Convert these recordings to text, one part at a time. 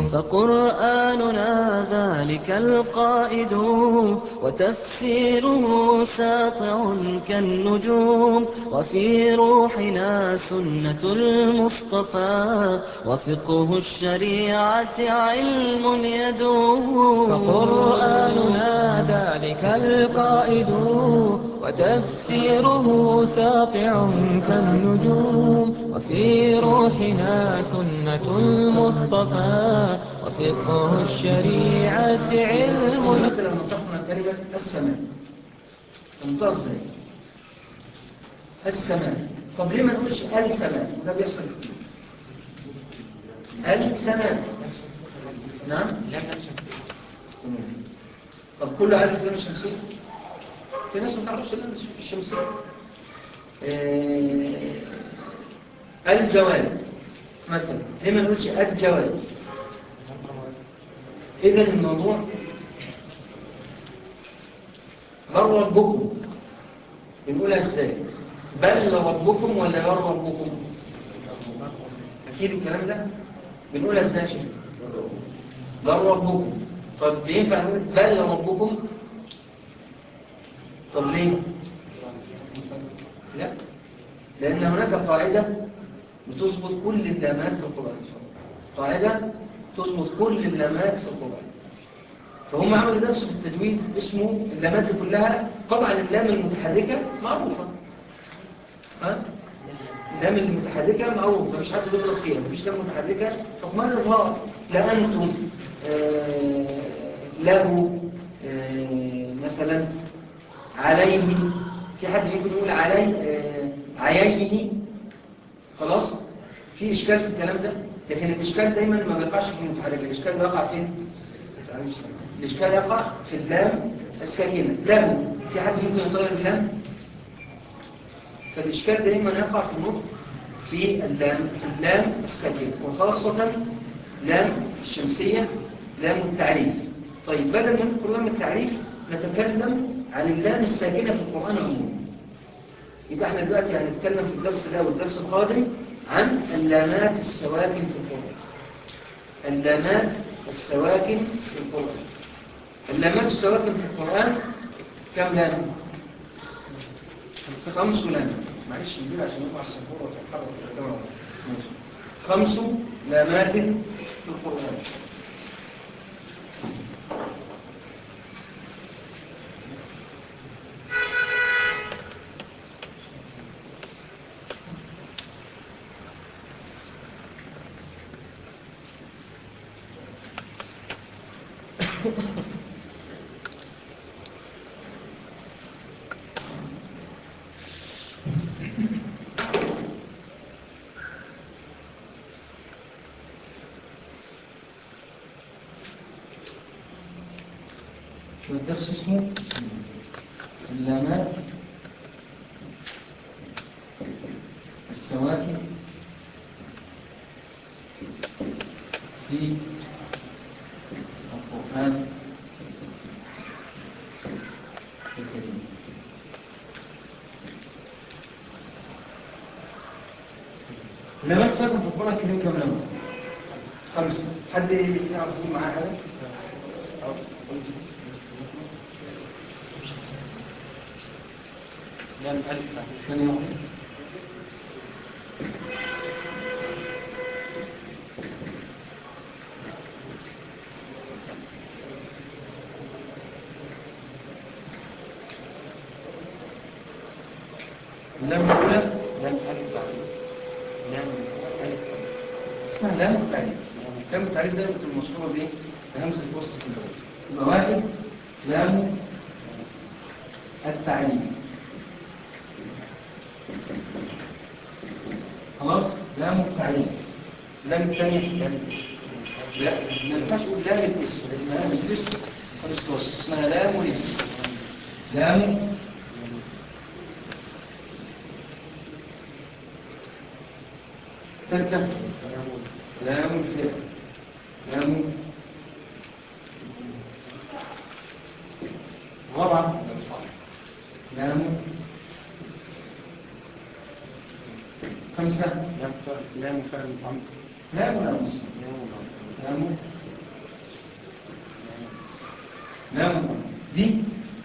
فقرآننا ذلك القائد وتفسيره ساطع كالنجوم وفي روحنا سنة المصطفى وفقه الشريعة علم يدوم فقرآننا ذلك القائد وتفسيره ساطع كالنجوم وفي روحنا سنة المصطفى وفقه الشريعة علم دلوقتي لما نطقنا كلمة السماء تنطق ازاي؟ السماء طب ليه ما نقولش السماء؟ ده بيحصل كتير السماء نعم؟ تمام. طب كله عارف اللام الشمسية؟ في ناس ما تعرفش اللام الشمسية آه، الجواد مثلا ليه ما نقولش الجواد؟ إذا الموضوع بل ربكم بنقولها ازاي بل ربكم ولا بل ربكم اكيد الكلام ده بنقولها ازاي يا شيخ بل ربكم طب ينفع نقول بل ربكم طب ليه لا لان هناك قاعده بتظبط كل اللامات في القران قاعده تظبط كل اللامات في القران فهم عملوا درس في التجويد اسمه اللامات دي كلها طبعا اللام المتحركة معروفة ها؟ اللام المتحركة معروفة مفيش حد بيغلط فيها مفيش لام متحركة حكمان الإظهار لا أنتم آه له آه مثلا عليه في حد ممكن يقول علي آه عييه خلاص في إشكال في الكلام ده لكن الإشكال دايما ما بيقعش في المتحركة الإشكال بيقع فين؟ عليه السلام الإشكال يقع في اللام الساكنة لام في حد ممكن يطير اللام فالإشكال دائما يقع في النطق في اللام في اللام الساكنة وخاصة لام الشمسية لام التعريف طيب بدل ما نذكر لام التعريف نتكلم عن اللام الساكنة في القرآن عموما يبقى احنا دلوقتي هنتكلم في الدرس ده والدرس القادم عن اللامات السواكن في القرآن اللامات السواكن في القرآن اللامات السواكن في القرآن كم لام؟ خمس لام معلش نجيب عشان نقع السبورة في الحرة في الكاميرا ماشي خمس لامات في القرآن شو الدرس اسمه اللامات السواكن في القرآن الكريم اللامات السواكن في القرآن الكريم كم لامة؟ خمسة حد يعرف يقول معاه حاجة؟ لام ألف ثانية واحدة اللام الأولى لام ألف لام ألف اسمها لام التعريف لام التعريف دايما بتبقى مشهورة بإيه؟ بهمزة وسط في الأول يبقى واحد لام التعريف خلاص لام التعريف لام الثانية لام لا ما ينفعش اقول لام الاسم لان لام الاسم خلاص خلاص اسمها لام الاسم لام ثالثة لام الفعل لام رابعة لام خمسة لام فعل لام فعل الأمر لام ولا مسلم لام الأمر لام لام دي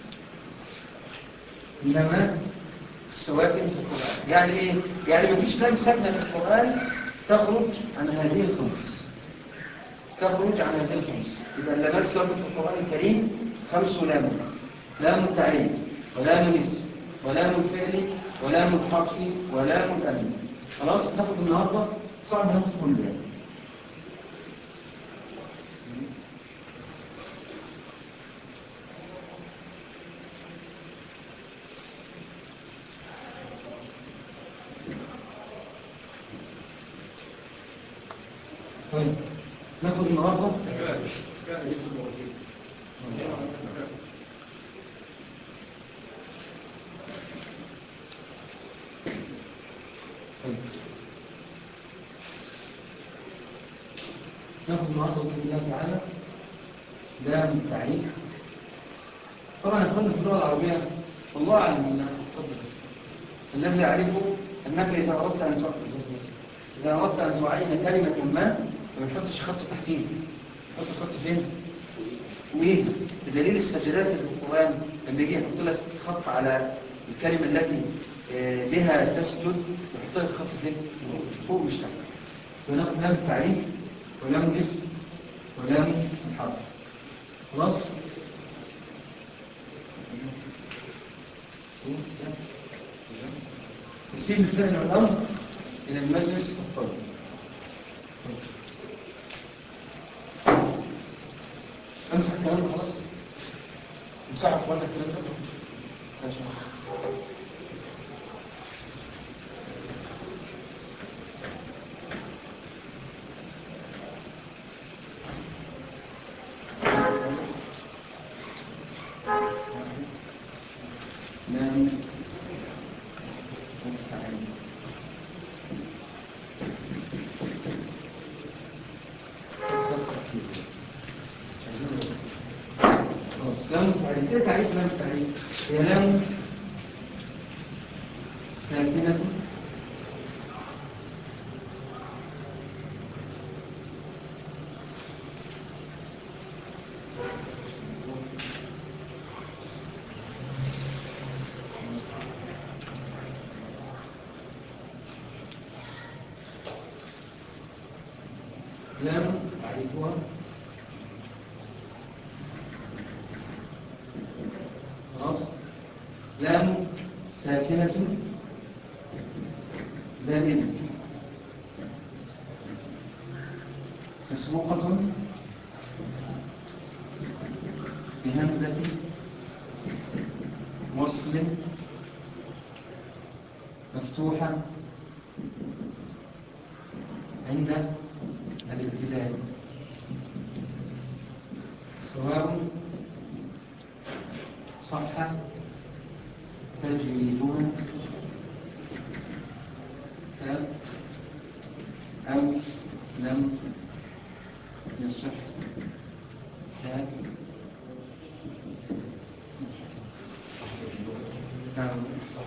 لامات السواكن في القرآن يعني ايه؟ يعني مفيش لام ساكنة في القرآن تخرج عن هذه الخمس تخرج عن هذه الخمس يبقى اللامات السواكن في القرآن الكريم خمس لام لام التعريف ولام الاسم ولام الفعل ولام الحرف ولام الأمن خلاص ناخد النهارده صعب ناخد كل ده طيب ناخد النهارده طيب. ناخد النهارده باذن الله تعالى ده من التعريف طبعا اخواننا في اللغه العربيه والله اعلم بالله اتفضل الذي يعرفه انك اذا اردت ان تؤخذ اذا اردت ان تعين كلمه ما ما بتحطش خط تحتيه تحط خط فين؟ فوقيه بدليل السجدات اللي في القران لما يجي يحط لك خط على الكلمه التي آه، بها تسجد يحط لك خط فين؟ فوق مش تحت وناخد لام التعريف ولام الاسم ولام الحرف خلاص؟ نسيب الفعل والامر الى المجلس الطلب امسح الكلام ده خلاص امسحوا اخوانا الكلام ده ماشي نعم خلاص لام التعريف ايه تعريف لام التعريف هي لام ساكنة لام تعريفها خلاص لام ساكنة زائدة مسبوقة بهمزة وصل مفتوحة عند الابتداء سواء صح تجريبها أو لم يصح أو صح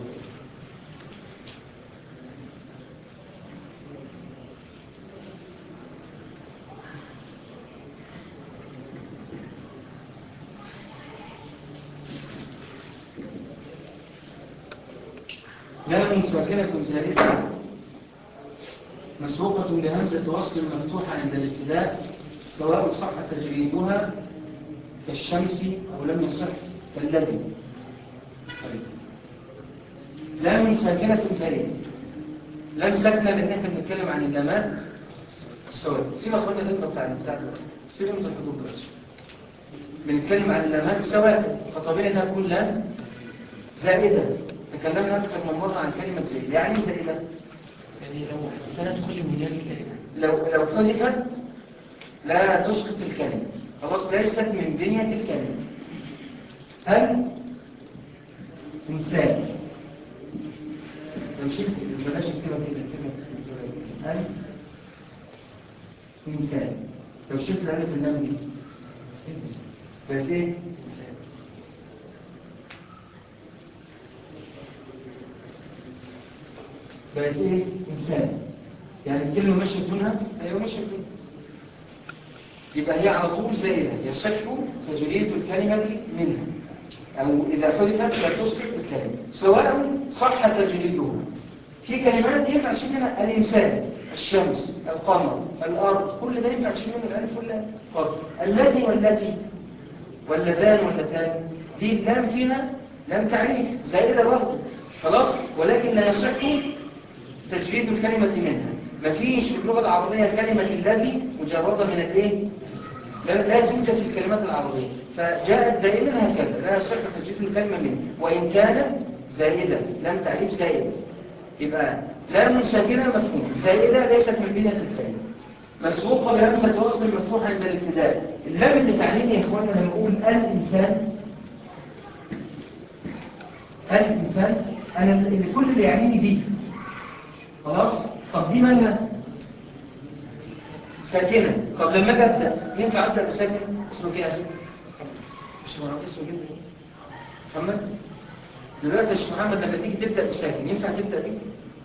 لام ساكنة زائدة مسبوقة بهمزة وصل مفتوحة عند الابتداء سواء صح تجريدها كالشمس أو لم يصح كالذي طيب. لام ساكنة زائدة لام ساكنة لأن احنا بنتكلم عن اللامات السواد سيبها قلنا الإقرأ بتاع بتاع دلوقتي سيبها من الحدود دلوقتي بنتكلم عن اللامات السواد فطبيعي انها تكون لام زائدة تكلمنا أكثر من مرة عن كلمة زائدة يعني ايه زائدة؟ يعني لو حسنا تدخل من الكلمة لو لو حذفت لا تسقط الكلمة خلاص ليست من بنية الكلمة هل إنسان لو شلت بلاش الكلمة كده الكلمة كده. هل إنسان لو شلت الألف اللام دي بقت إيه؟ إنسان بقت إيه؟ إنسان يعني الكلمة مشيت منها أيوة مشيت منها يبقى هي على طول زائدة يصح تجريد الكلمة منها أو إذا حذفت لا تسقط الكلمة سواء صح تجريده في كلمات ينفع تشيل منها الإنسان الشمس القمر الأرض كل ده ينفع تشيل منه الألف ولا طب الذي والتي واللذان واللتان دي اللام فيها لام تعريف زائدة برضه خلاص ولكن لا يصح تجريد الكلمة منها مفيش في اللغة العربية كلمة الذي مجردة من الايه لا لا توجد في الكلمات العربية فجاءت دائما هكذا لا يصح تجريد الكلمة منها وإن كانت زائدة لام تعريف زائدة يبقى لام ساكنة مفهوم زائدة ليست من بنية الكلمة مسبوقة بهمزة وصل مفتوحة عند الابتداء اللام اللي تعليمي يا إخواننا لما أقول الإنسان الإنسان أنا اللي كل اللي يعنيني دي خلاص طب دي مالها ساكنة طب لما أجي أبدأ ينفع أبدأ بساكن اسمه كده مش معروف اسمه كده محمد دلوقتي يا شيخ محمد لما تيجي تبدأ بساكن ينفع تبدأ بيه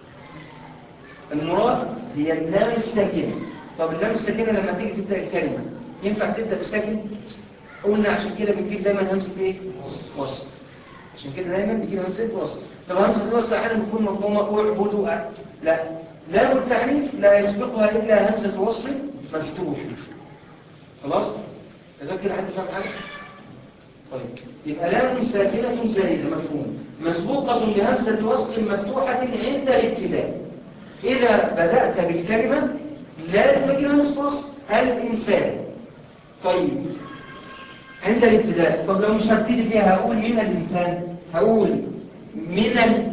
المراد هي اللام الساكنة طب اللام الساكنة لما تيجي تبدأ الكلمة ينفع تبدأ بساكن قلنا عشان كده بنجيب دايما همزة ايه وصل عشان كده دايما بنجيب همزة وصل طب همزة الوصل احيانا بتكون مضمومة اعبدوا أ- لا لام التعنيف لا يسبقها الا همزة وصل مفتوح خلاص تذكر كده حد فاهم حاجة طيب يبقى لام ساكنة زائدة مفهوم مسبوقة بهمزة وصل مفتوحة عند الابتداء إذا بدأت بالكلمة لازم أجيب همزة وصل الإنسان طيب عند الابتداء طب لو مش هبتدي فيها هقول من الإنسان هقول من ال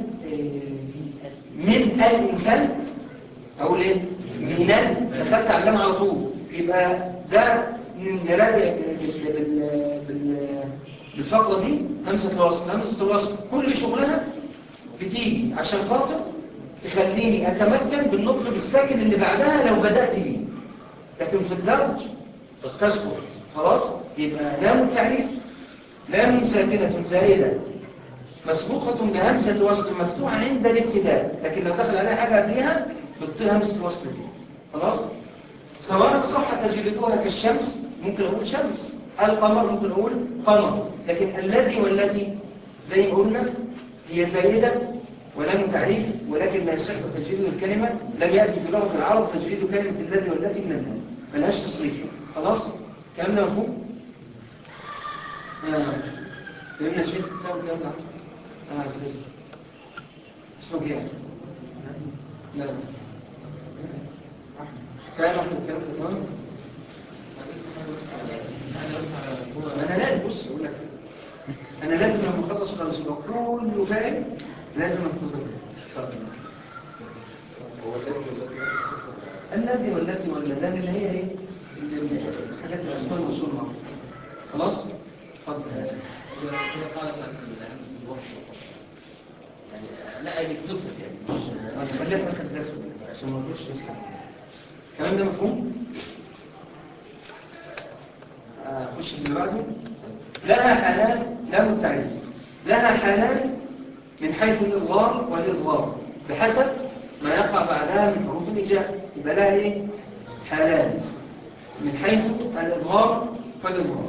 من الإنسان هقول إيه من ال دخلت على اللام على طول يبقى ده من جلال بال- بال- بال- بالفقرة دي همزة الوصل همزة الوصل كل شغلها بتيجي عشان خاطر تخليني أتمكن بالنطق بالساكن اللي بعدها لو بدأت بيه لكن في الدرج تسقط خلاص يبقى لام التعريف لام ساكنة زائدة مسبوقة بهمزة وصل مفتوحة عند الابتداء لكن لو دخل عليها حاجة قبلها بتطير همزة الوصل دي خلاص سواء صح تجربتها كالشمس ممكن أقول شمس القمر ممكن أقول قمر لكن الذي والتي زي ما قلنا هي زائدة ولم تعريف ولكن لا يصح تجريد الكلمة لم يأتي في لغة العرب تجريد كلمة الذي والتي من اللام ملهاش تصريف خلاص الكلام ده مفهوم؟ آه. فهمنا شيء فاهم الكلام ده أنا عزيز اسمك ايه؟ لا لا فاهم احنا الكلام ده تمام؟ انا لا بص اقول لك انا لازم لما اخلص خالص يبقى كله فاهم لازم انتظر اتفضل الذي والتي واللذان اللي هي ايه الحاجات الاسماء الوصول معروفه خلاص اتفضل لا اللي كتبتك يعني مش انا خليها في اخر درس عشان ما نقولش لسه الكلام ده مفهوم اخش اللي بعده لها حالان لام التعريف لها حالان من حيث الإظهار والإظهار بحسب ما يقع بعدها من حروف الإجاء يبقى لها إيه؟ حالان من حيث الإظهار والإظهار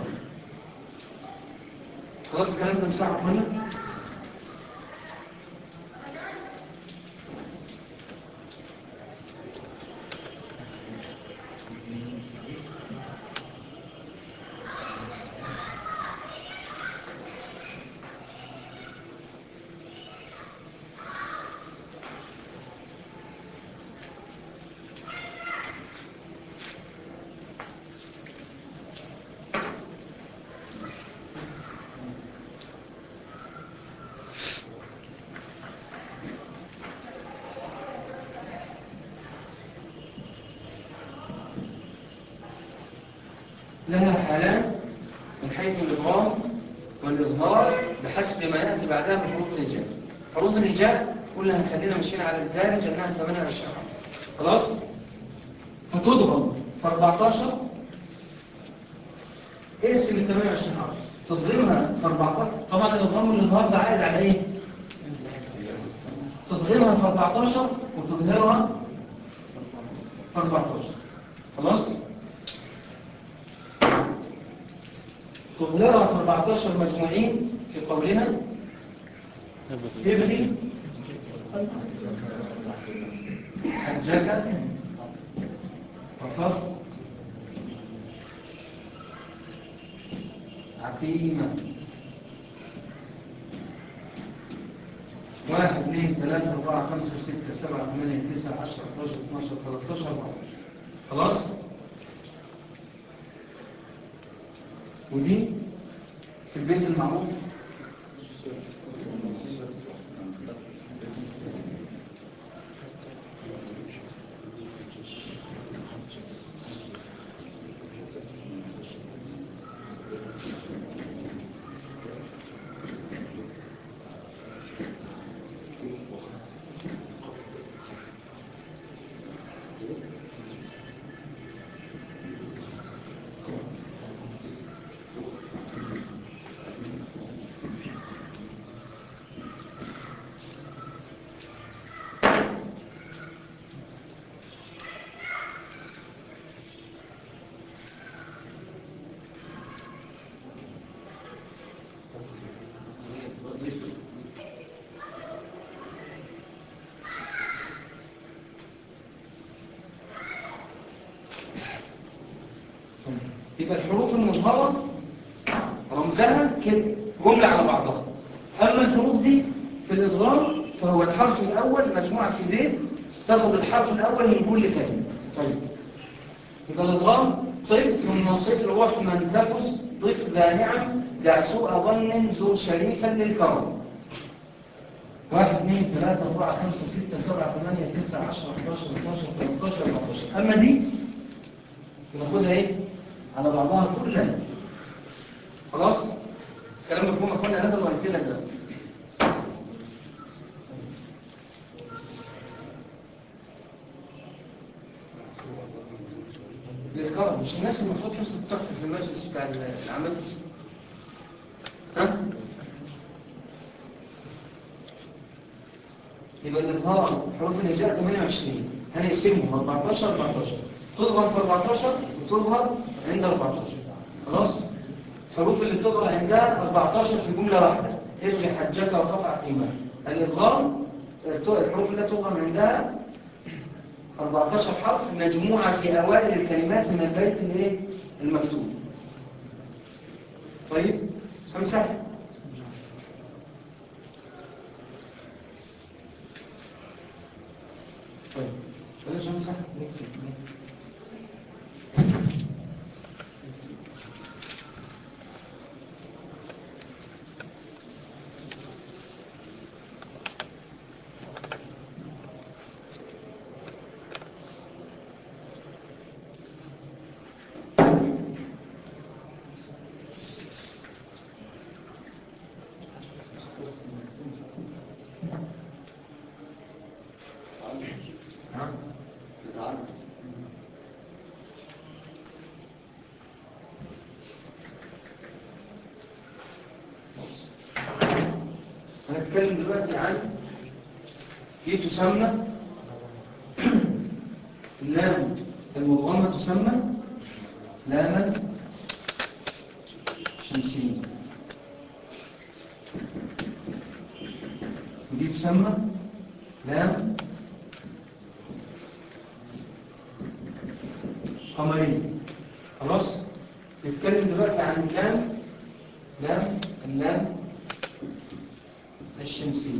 خلاص الكلام ده مساعد منه لها حالان من حيث الإضغام والإظهار بحسب ما يأتي بعدها من حروف الهجاء حروف الهجاء كلها خلينا ماشيين على الدارج أنها 28 حرف خلاص هتضغم في 14 اقسم ال 28 حرف تضغمها في 14 طبعا الإضغام والإظهار ده عائد على إيه؟ تضغمها في 14 وتظهرها في 14 خلاص؟ تظهرها في 14 مجموعين في قولنا ابغي حجك وخف عقيمة واحد اثنين ثلاثة أربعة خمسة ستة سبعة ثمانية تسعة عشرة 11 12 13 14 خلاص ودي في البيت المعروف يبقى الحروف المظهرة رمزها كده جملة على بعضها أما الحروف دي في الإضغام فهو الحرف الأول مجموعة في بيت تاخد الحرف الأول من كل كلمة طيب يبقى الإضغام طيب ثم صل روح من تفز ضف ذا نعم دع سوء ظن زور شريفا للكرم واحد اثنين ثلاثة أربعة خمسة ستة سبعة ثمانية تسعة عشرة 11 12 13 14 أما دي بناخدها إيه؟ على بعضها كلها خلاص؟ كلام مفهوم يا اخوانا هذا اللي قلت لك دلوقتي للكرم مش الناس المفروض حفظ التحفة في المجلس بتاع العمل ها؟ يبقى الإظهار حروف الهجاء 28 هنقسمهم 14 14 تضغم في 14 وتظهر عند 14 خلاص الحروف اللي بتظهر عندها 14 في جملة واحدة الغي حجك وخف عقيمة الإظهار الحروف اللي تظهر عندها 14 حرف مجموعة في أوائل الكلمات من البيت الايه المكتوب طيب همسح طيب بلاش همسح نكتب هنتكلم دلوقتي عن دي تسمى اللام المضغمة تسمى لاما شمسية ودي تسمى لام قمرية خلاص نتكلم دلوقتي عن اللام لام اللام الشمسية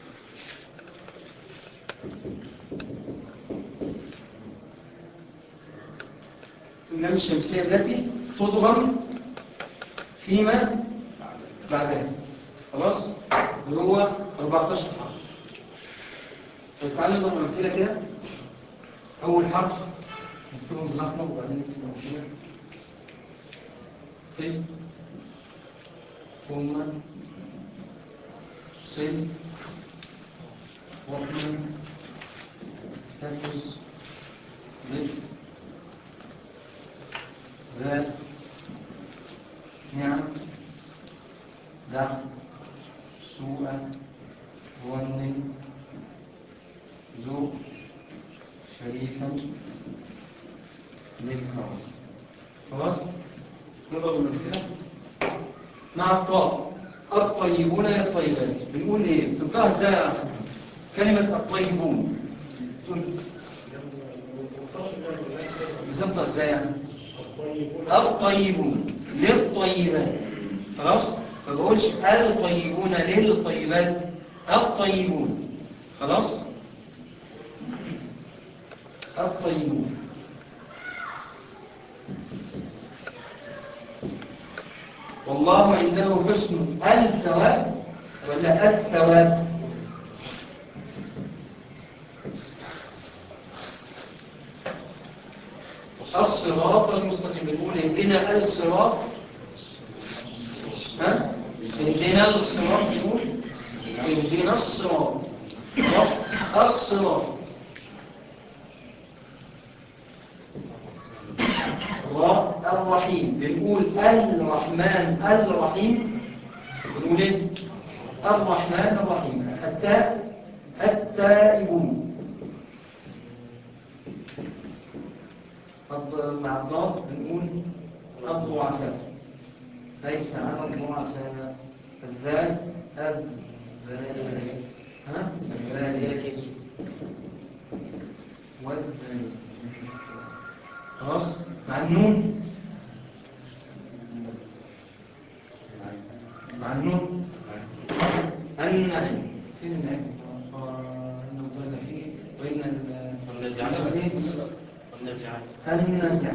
اللام الشمسية التي تضغم فيما بعدها خلاص اللي هو 14 حرف طيب تعالى نضرب امثله كده اول حرف نكتبهم بالاحمر وبعدين نكتب امثله طيب ثم صل رحمن تنفس ضف ذات نعم دع سوء ظن ذو شريفا للكرم خلاص نضرب الأمثلة مع الطاء الطيبون للطيبات بنقول ايه بتنطقها ازاي يا أخي؟ كلمة الطيبون تقول بتنطق ازاي يعني الطيبون للطيبات خلاص ما بقولش الطيبون للطيبات الطيبون خلاص الطيبون والله عنده حسن الثواب ولا الثواب الصراط المستقيم بنقول اهدنا الصراط ها اهدنا الصراط بنقول اهدنا الصراط خلاص؟ الصراط الرحيم بنقول الرحمن الرحيم بنقول ايه الرحمن الرحيم التاء التائبون الض- مع الضاد بنقول الضعفاء ليس على الضعفاء الذال الذال ها الذال والذال خلاص مع النون مع النون النعيم فين النعيم آه، المنطقة فيه وإن ال- والنازعات. فين؟ والنازعات النزع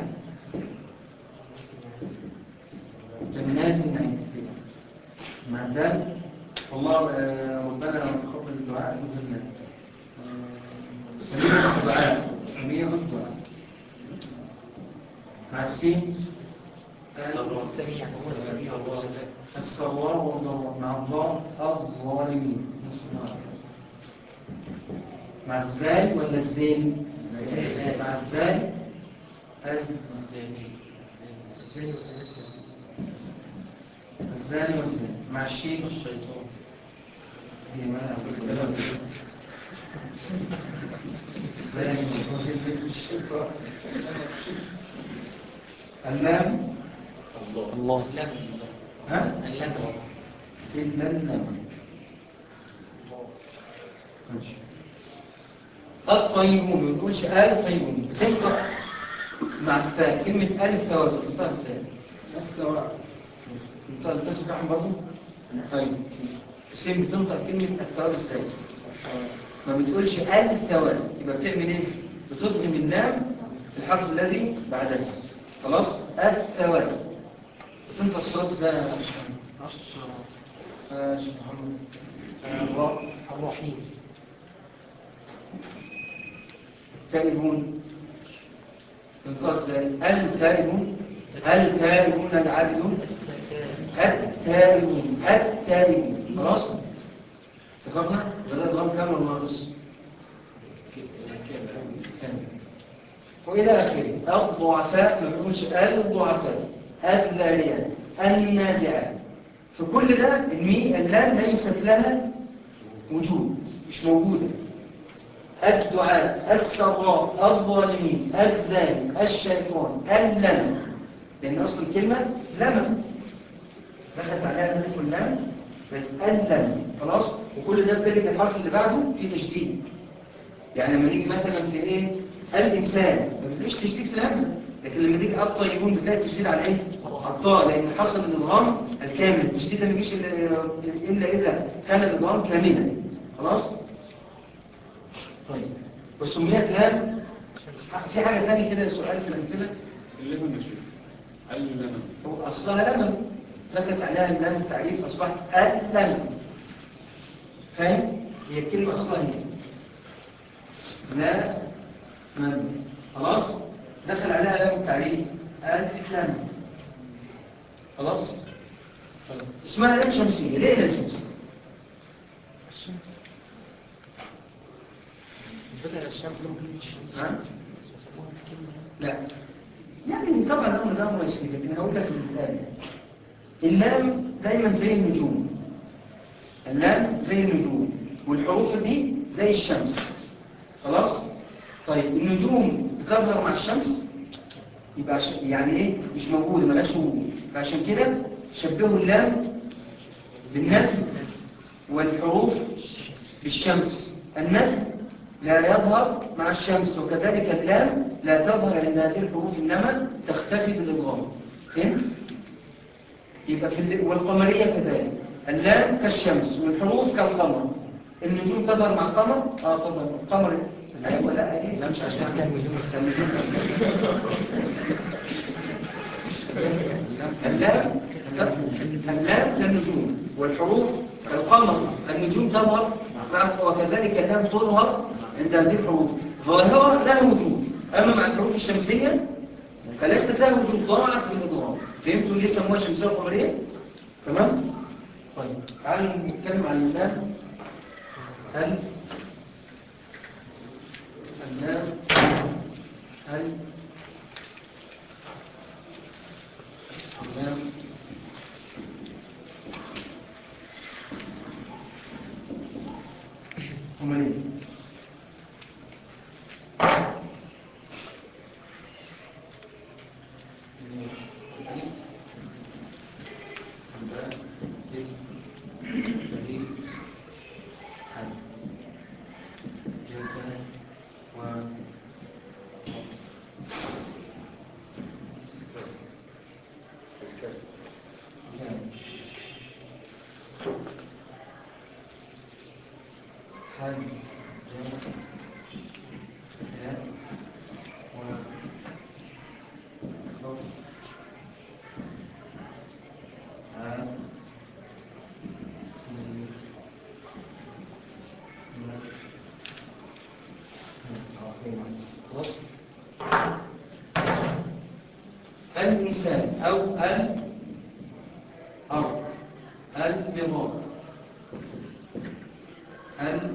جنات النعيم مع الدال والله آه، ربنا تقبل الدعاء مهمة سميع الدعاء سميع الدعاء مع السين السراء. السميع هو السميع والسميع السراء والضراء مع الضاء الظالمين نصف النهار. مع الزاي ولا الزين الزاي. مع الزاي الز الزاني الزاني وسمعت الزاني والزاني مع الشين الشيطان دي ما الكلام. الزاني والشيطان اللام الله اللام ها اللام إلا اللام ماشي الطيبون ما بنقولش الطيبون بتنطق مع الثاء كلمة ألف ثواب بتنطقها ازاي؟ الثواب بتنطق التسبيح أحمد برضه؟ طيب حسين بتنطق كلمة الثواب ازاي؟ ما بتقولش الثواب يبقى بتعمل ايه؟ بتضغم اللام في الحرف الذي بعدها خلاص؟ الثواب بتنطق الصوت ازاي يا الشراء آه، شيخ محمد آه، الراء الرحيم التائبون تنطق ازاي؟ التائبون التائبون العابدون التائبون التائبون خلاص؟ اتفقنا؟ بدأ ضرب كامل ولا ناقص؟ كامل وإلى آخره الضعفاء ما بنقولش الضعفاء الذاريات النازعات في كل ده المي اللام ليست لها وجود مش موجودة الدعاء السراء الظالمين الزاني الشيطان اللم لأن أصل الكلمة لمم دخلت عليها الألف واللام بقت اللم خلاص وكل ده بتجد الحرف اللي بعده فيه تشديد يعني لما نيجي مثلا في ايه الانسان ما بتلاقيش تشديد في الهمزه لكن لما تيجي الطيبون بتلاقي تشديد على ايه على الطاء لان حصل الادغام الكامل التشديد ده ما يجيش الا إلا اذا كان الادغام كاملا خلاص طيب وسميت لام في حاجه ثانيه كده سؤال في الامثله اللبن يا شيخ اللبن هو اصلها لمن دخلت عليها اللام التعريف اصبحت اللمن فاهم هي الكلمه اصلها هي لا من خلاص دخل عليها لام التعريف اللمن خلاص طيب. اسمها لام شمسيه ليه لام شمسيه الشمس بدل الشمس ممكن الشمس ها؟ يسموها الكلمة لا يعني طبعا الامر ده امر يسير لكن هقول لك المثال اللام دايما زي النجوم اللام زي النجوم والحروف دي زي الشمس خلاص طيب النجوم بتظهر مع الشمس يبقى عش... يعني ايه مش موجوده ملهاش وجود فعشان كده شبهوا اللام بالنفي والحروف بالشمس النفي لا يظهر مع الشمس وكذلك اللام لا تظهر عند هذه الحروف إنما تختفي بالإضغام فهمت؟ يبقى في ال... والقمرية كذلك اللام كالشمس والحروف كالقمر النجوم تظهر مع القمر اه تظهر القمر ايوه لا ايه لا مش عشان كان نجوم اللام اللام كالنجوم والحروف كالقمر النجوم تظهر مع وكذلك اللام تظهر عند هذه الحروف ظاهرة لها وجود أما مع الحروف الشمسية فليست لها وجود ضاعت بالإضراب فهمتوا ليه سموها شمسية وقمرية؟ تمام؟ طيب تعالوا نتكلم عن اللام هل اللام هل اللام قمرية الألف الباء الدال حل جدا و حل جدا و الإنسان أو الأرض البضاء ال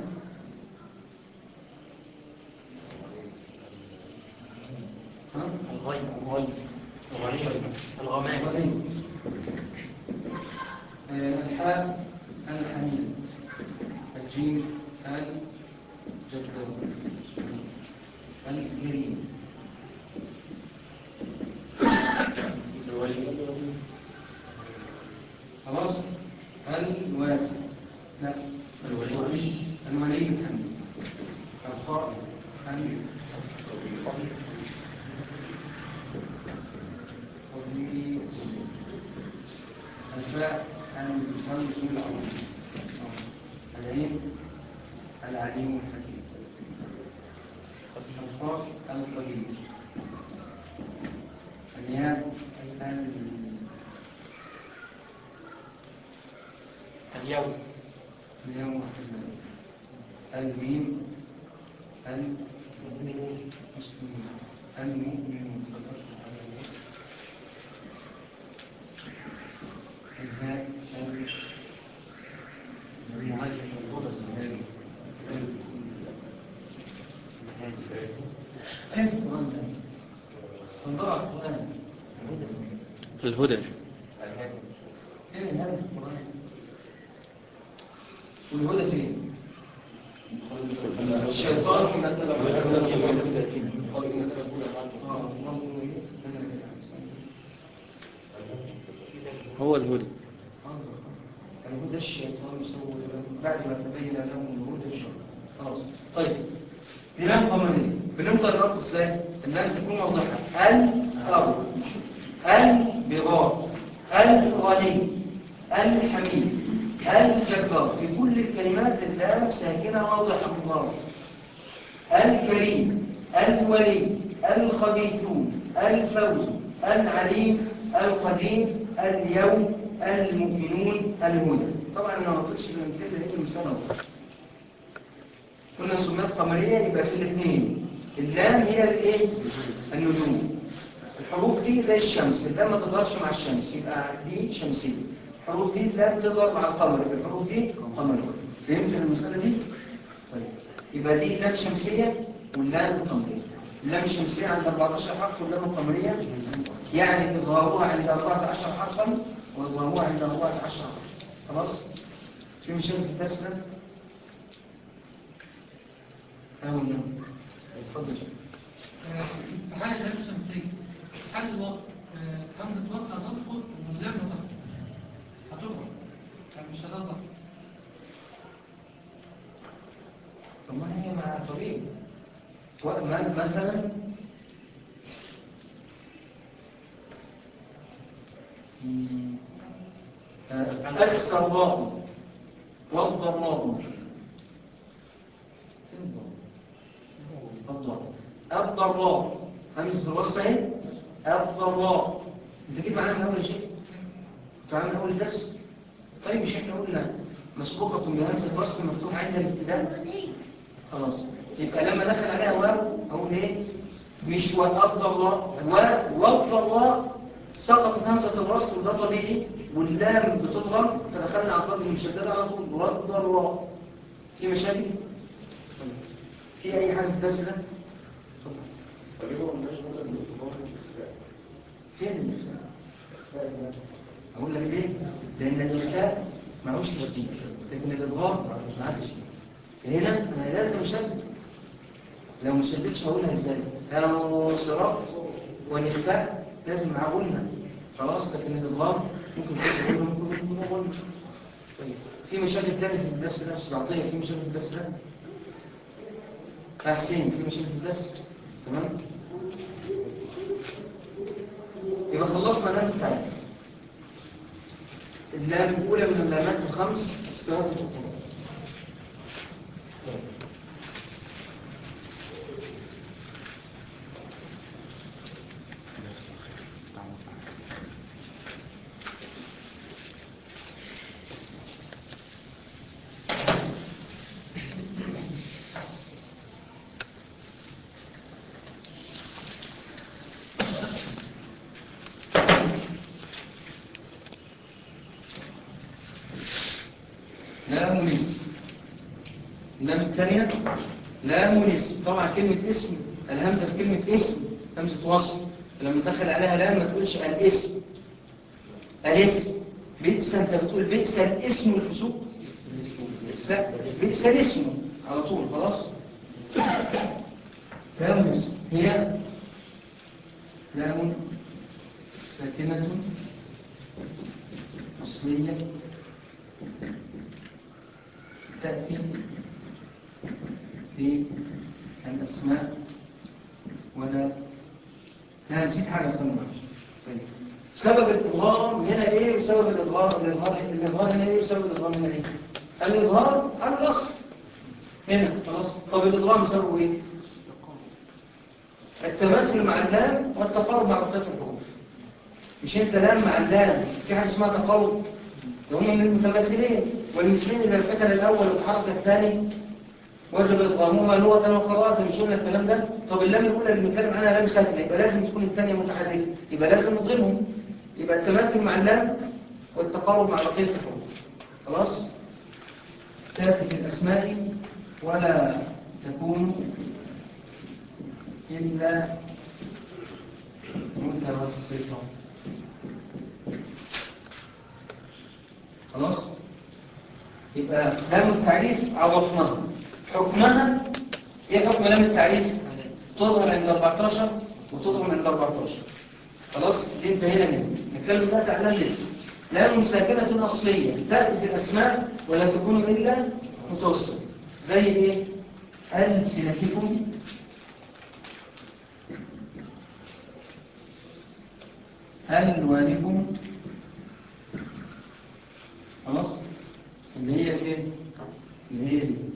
ها؟ الغيب الغيب الغمام الغني. آه، الحاء الحميد الجيم الجبار الكريم خلاص الواسع لا الولي الولي الحميد الخائف الحميد الخبير الفاء المهندس العظيم العليم العليم الحكيم الخاص القدير الياء ال- اليوم اليوم الحمد الميم المسلمون المؤمنون الهاء ال- المهاجر أين القرآن ده؟ انظر على القرآن الهدى فين الهدف في القرآن؟ والهدى فين؟ الشيطان آه، والله إيه؟ هو الهدى الهدى الشيطان يسوي لهم بعد ما تبين لهم الهدى الشيطان خلاص طيب دي لام قمرية بننطق الأرض ازاي؟ اللام تكون واضحة الأرض البغاء الغني الحميد الجبار في كل الكلمات اللام ساكنة واضحة مضارة الكريم الولي الخبيثون الفوز العليم القديم اليوم المؤمنون الهدى طبعا انا ما قلتش الامثله لان المثال واضح قلنا سميات قمريه يبقى في الاثنين اللام هي الايه النجوم الحروف دي زي الشمس اللام ما تظهرش مع الشمس يبقى دي شمسيه الحروف دي لا تظهر مع القمر يبقى الحروف دي قمريه فهمتوا المساله دي طيب يبقى دي اللام شمسيه واللام قمريه اللام الشمسيه عند 14 حرف واللام القمريه يعني إظهارها عند 14 حرفا وإظهارها عند 14 حرفا خلاص؟ في مشاكل في الدرس ده؟ أو نعم اتفضل يا شيخ. في حال اللام الشمسية حل الوصل آه، همزة وصل هتسقط واللام هتسقط وما مثلا مم، آه، السراء والضراء الضراء الضراء همزة الوصل اهي الضراء انت جيت معانا من اول شيء انت معانا من اول درس طيب مش احنا قلنا مسبوقة بهمزة الوصل مفتوحة عند الابتداء خلاص يبقى لما دخل عليها واو اقول ايه مش والضراء و والضراء سقطت همزة الوصل وده طبيعي واللام بتضغم فدخلنا على الضاد المشددة على طول والضراء في مشاكل في اي حاجة في الدرس ده تقريبا ما لناش مدى بالانتظار فين الإخفاء؟ أقول لك ليه؟ لأن الإخفاء معهوش تشديد لكن الإضغام معاه تشديد هنا أنا لازم أشدد لو ما شددتش هقولها إزاي؟ لو صراط والإخفاء لازم معاه قلنا خلاص لكن الإضغام ممكن تقول ممكن تقول ممكن تقول طيب في مشاكل تانية في الدرس ده أستاذ عطية في مشاكل في الدرس ده؟ يا حسين في مشاكل في الدرس؟ تمام؟ يبقى خلصنا لام التعريف اللام الأولى من اللامات الخمس السبب الفقراء لام الاسم اللام الثانية لام الاسم طبعا كلمة اسم الهمزة في كلمة اسم همزة وصل لما تدخل عليها لام ما تقولش الاسم الاسم بئس انت بتقول بئس الاسم الفسوق لا بئس الاسم على طول خلاص لام الاسم هي لام ساكنة أصلية تأتي في الأسماء ولا لا نسيت حاجة في المعرفة طيب. سبب الإظهار هنا إيه وسبب الإظهار الإظهار الإظهار هنا إيه وسبب الإظهار هنا إيه الإظهار على الأصل هنا خلاص طب الإظهار سببه إيه التماثل مع اللام والتقارب مع بقية الحروف مش انت لام مع اللام في حاجه اسمها تقارب ده هم من المتماثلين والمثلين اذا سكن الاول وتحرك الثاني وجب ادغامهما لغه وقراءه مش قلنا الكلام ده طب اللام الاولى اللي بنتكلم عنها لام ساكنه يبقى لازم تكون الثانيه متحركه يبقى لازم نضغمهم يبقى التماثل مع اللام والتقارب مع بقيه الحروف خلاص تاتي في الاسماء ولا تكون الا متوسطه خلاص يبقى لام التعريف عرفناها حكمها ايه حكم لام التعريف تظهر عند 14 وتظهر عند 14 خلاص دي انتهينا منها نتكلم دلوقتي عن لام الاسم لام ساكنه اصليه تاتي في الاسماء ولا تكون الا متوسطه زي ايه السنتكم ألوانكم خلاص اللي هي فين اللي هي دي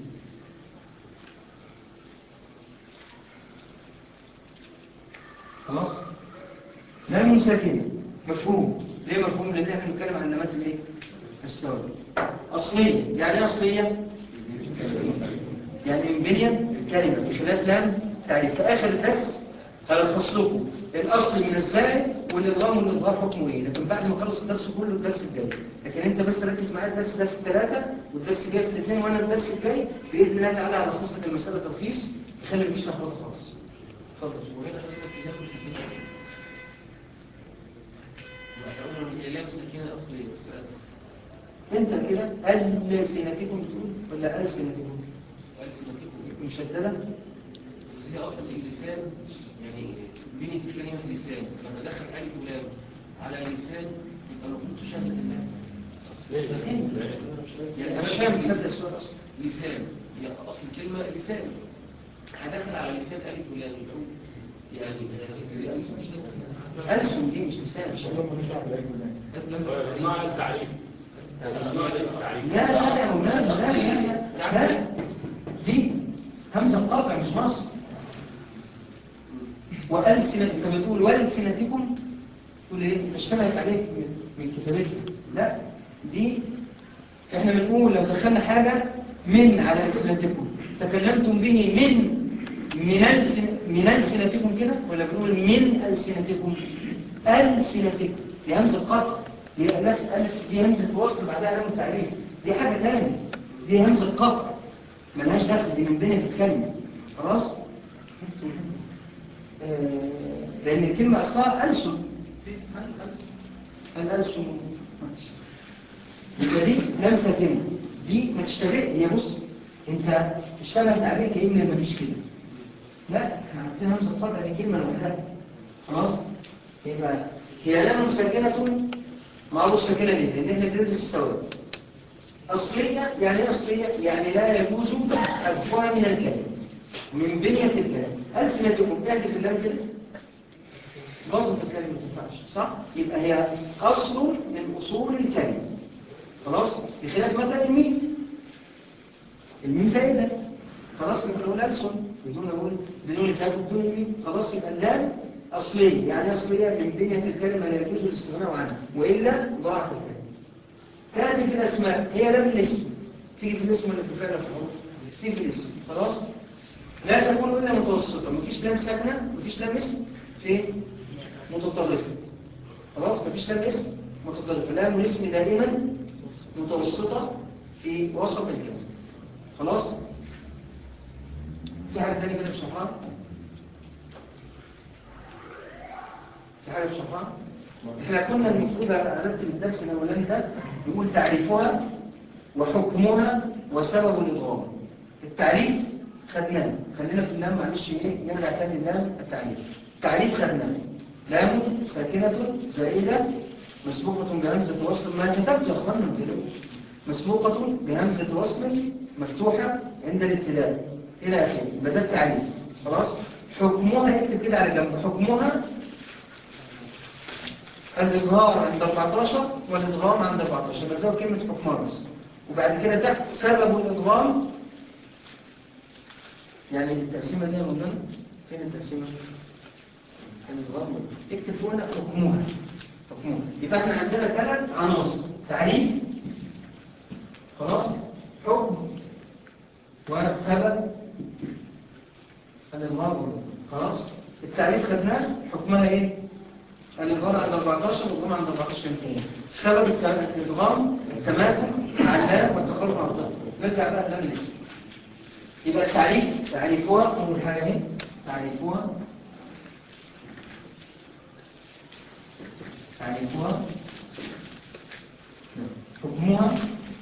خلاص لام ساكنه مفهوم ليه مفهوم لان احنا بنتكلم عن علامات الايه السبب اصليه يعني ايه اصليه يعني من بنيه الكلمه بخلاف لام تعريف في اخر الدرس هلخص لكم الاصل من الزائد والادغام والاظهار حكمه ايه لكن بعد ما اخلص الدرس كله الدرس الجاي لكن انت بس ركز معايا الدرس ده في الثلاثه والدرس الجاي في الاثنين وانا الدرس الجاي باذن الله تعالى هلخص لك المساله تلخيص يخلي مفيش لخبطه خالص اتفضل وهنا حضرتك اللام ساكنة احنا قلنا اللام ساكنة أصلية بس انت كده السنتكم تقول ولا السنتكم ألسنتكم مشدده بس هي أصلا اللسان يعني بنية الكلمة لسان لما دخل ألف ولام على لسان يبقى المفروض تشدد اللام يعني انا مش فاهم تصدق السؤال اصلا لسان هي أصل الكلمة لسان هدخل على لسان ألف ولام يقول يعني ألسن دي مش لسان مع التعريف مع التعريف لا لا يا مولانا لا لا لا لا دي همزة قاطع مش نص وألسنة أنت بتقول وألسنتكم تقول إيه أنت اشتبهت عليك من- من كتابتها لا دي إحنا بنقول لو دخلنا حاجة من على ألسنتكم تكلمتم به من من ألسن من ألسنتكم كده ولا بنقول من ألسنتكم ألسنتكم دي همزة قاطع دي ألف ألف دي همزة وصل بعدها علامة التعريف دي حاجة ثانية دي همزة قطع ملهاش دخل دي من بنية الكلمة خلاص آه، لأن الكلمة أصلها ألسن الألسن يبقى دي لمسة كلمة دي ما تشتبه هي بص انت اشتبهت عليك كأن ما فيش كلمة لا احنا عندنا همزة قطع دي كلمة لوحدها خلاص يبقى هي لام ساكنة معروف ساكنة ليه؟ لأن احنا بندرس السواد أصلية يعني إيه أصلية؟ يعني لا يجوز حذفها من الكلمة من بنية الكلمة ألسنتكم اعتف اللام كده باظت الكلمة ما تنفعش صح؟ يبقى هي أصل من أصول الكلمة خلاص؟ بخلاف مثلا الميم الميم زائدة خلاص ممكن نقول ألسن بدون أقول بدون الكاف وبدون الميم خلاص يبقى اللام أصلية يعني إيه أصلية من بنية الكلمة لا يجوز الاستغناء عنها وإلا ضاعت الكلمة تأتي في الأسماء هي لام الاسم تيجي في الاسم ولا في الفعل ولا في الحروف تيجي في الاسم خلاص لا تكون إلا متوسطة مفيش لام ساكنة مفيش لام اسم في متطرفة خلاص مفيش لام اسم متطرفة لام الاسم دائما متوسطة في وسط الكلمة خلاص في حاجة تانية كده في شرحها في حاجة في شرحها احنا كنا المفروض نرتب الدرس الاولاني ده نقول تعريفها وحكمها وسبب الادغام التعريف خدناه خلينا في اللام معلش ايه نرجع تاني للام التعريف التعريف خدناه لام ساكنة زائدة مسبوقة بهمزة وصل ما كتبت يا اخوانا ما تقلقوش مسبوقة بهمزة وصل مفتوحة عند الابتداء إلى آخره يبقى ده التعريف خلاص حكمها اكتب كده على جنب حكمها الإظهار عند 14 والإدغام عند 14 يبقى زي كلمة حكمها بس وبعد كده تحت سبب الإدغام يعني التقسيمة دي يا مولانا فين التقسيمة؟ الإدغام اكتب فوق هنا حكمها حكمها يبقى احنا عندنا ثلاث عناصر تعريف خلاص حكم وسبب الإظهار والإدغام. خلاص التعريف خدناه حكمها ايه؟ الإظهار عند 14 والإدغام عند 14 ينتهي سبب الت- الإدغام التماثل مع اللام والتخلف عن الضغط نرجع بقى لام الاسم يبقى التعريف تعريفها أول حاجة اهي تعريفها تعريفها حكمها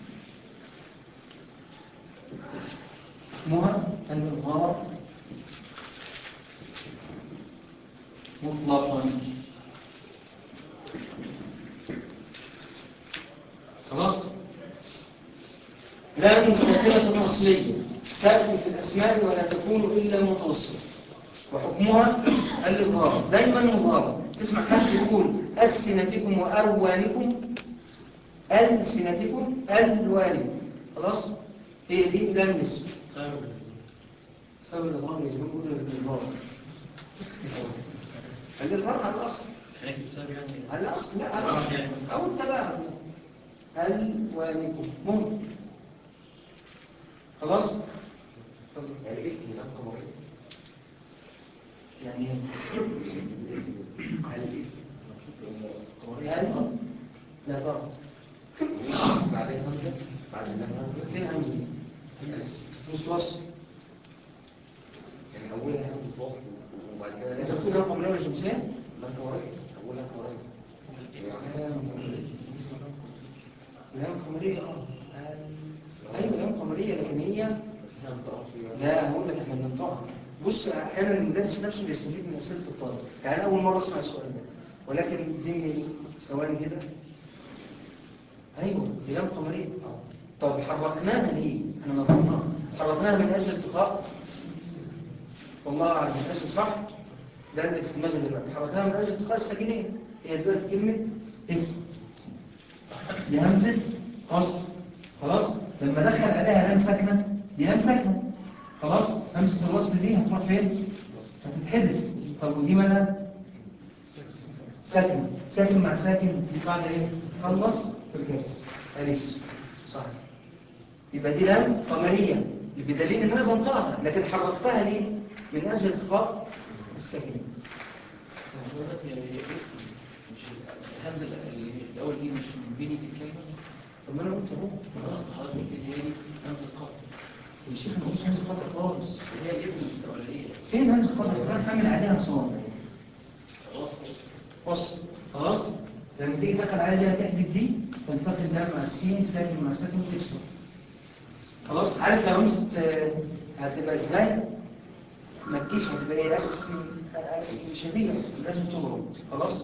حكمها الإظهار مطلقا خلاص لام ساكنة أصلية تأتي في الأسماء ولا تكون إلا متوسطة وحكمها الإظهار دايما مظهرة تسمع حد يقول ألسنتكم وأروانكم ألسنتكم ألوانكم خلاص هي دي لام الاسم سبب سبب الإظهار لازم نقول الإظهار الإظهار على الأصل خليك بسبب يعني على الأصل لا على الأصل أو أنت بقى ألوانكم ممكن خلاص يعني اسم لام قمرية يعني هل الاسم قمرية هل لا طبعا بعدين همزة بعد اللام همزة فين همزة الاسم مش وصل يعني أولها همزة وصل وبعد كده أنت لام بتقول رقم لام شمسية لام قمرية أولها قمرية لام قمرية اه ايوه لام قمرية لكن هي بس احنا بنطقها فيها لا هقول لك احنا بننطقها بص احيانا المدرس نفسه بيستفيد من اسئله الطالب يعني اول مره اسمع السؤال ده ولكن دي ثواني كده ايوه دي لام قمريه طب حركناها ليه احنا نطقناها حركناها من اجل التقاء والله اعلم الاجل صح ده اللي في دماغي دلوقتي حركناها من اجل التقاء الساكنين هي دلوقتي كلمه اسم دي همزه قصر خلاص لما دخل عليها لام ساكنه دي لام ساكنه خلاص همزه الوصل دي هتروح فين هتتحذف طب ودي مالها ساكن ساكن مع ساكن دي قاعده ايه خلص في الكسر اليس صح يبقى دي لام قمريه بدليل ان انا بنطقها لكن حركتها ليه من اجل التقاء الساكنين حضرتك هي هي اسم مش الهمزه اللي في الاول دي مش من بيني في الكلمه طب ما انا قلت اهو خلاص حضرتك قلت لي هي دي همزه قاف يا شيخ انا مش همزه خاطر خالص هي الاسم الاولانيه فين همزه خاطر انا حامل عليها صاد خلاص بص خلاص لما تيجي تدخل عليها دي هتحذف دي تلتقي اللام مع السين ساكن مع ساكن وتفصل خلاص عارف لو همزه آه، هتبقى ازاي ما تجيش هتبقى ايه اس اس مش هتيجي اصلا لازم تضرب خلاص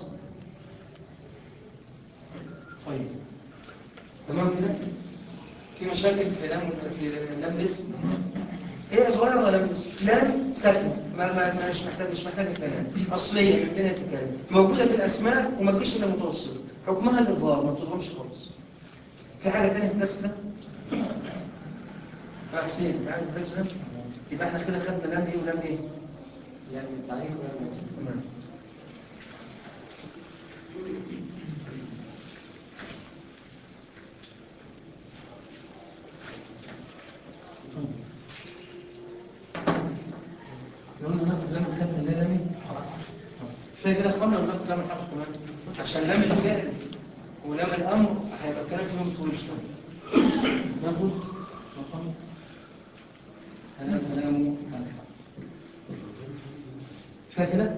طيب تمام كده في مشاكل في لام في لام الاسم هي صغيره ولا لام الاسم لام ساكنه ما ما ما- مش محتاج مش محتاجه كلام اصليه من بنيه الكلام موجوده في الاسماء وما تجيش الا متوسطه حكمها الاظهار ما بتضربش خالص في حاجه ثانيه في الدرس ده يا حسين في حاجه في الدرس ده يبقى احنا كده خدنا لام ايه ولام ايه يعني التعريف ولا الاسم تمام قلنا ناخد لام الكابتن اللي لامي شويه كده اخوانا ولا ناخد لام الحرف كمان عشان لام الفعل ولام الامر هيبقى الكلام فيهم طويل شويه ناخد رقم هنام هنام شويه كده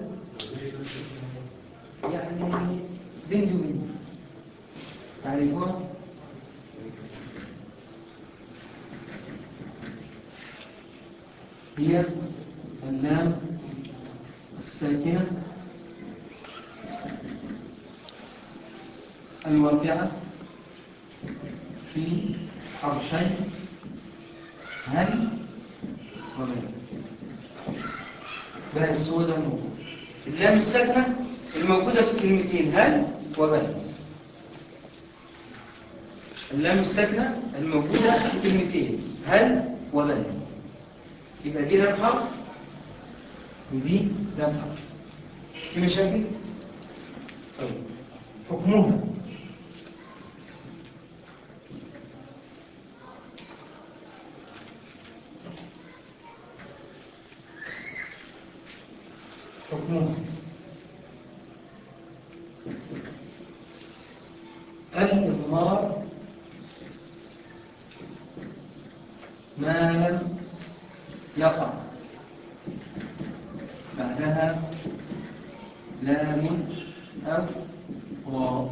يعني دين دين تعرفوها هي اللام الساكنة الواقعة في حرفي هل وبل بقى السودة الموجودة اللام الساكنة الموجودة في كلمتين هل وبل اللام الساكنة الموجودة في كلمتين هل وبل يبقى دي لام حرف ودي لام حرف في مشاكل؟ طيب حكمها حكمها الإظهار ما لم يقع بعدها لام أو واو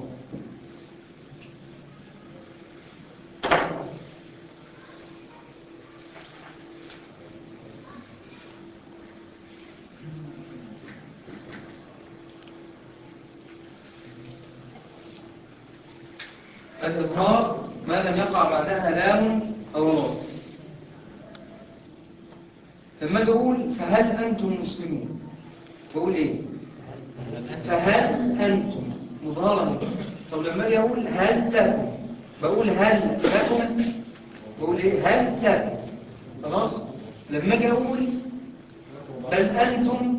الإظهار ما لم يقع بعدها لام أو واو لما أجي أقول فهل أنتم مسلمون بقول إيه فهل أنتم مظاهرة طب لما أجي أقول هل لكم بقول هل لكم بقول إيه هل لكم خلاص لما أجي أقول بل أنتم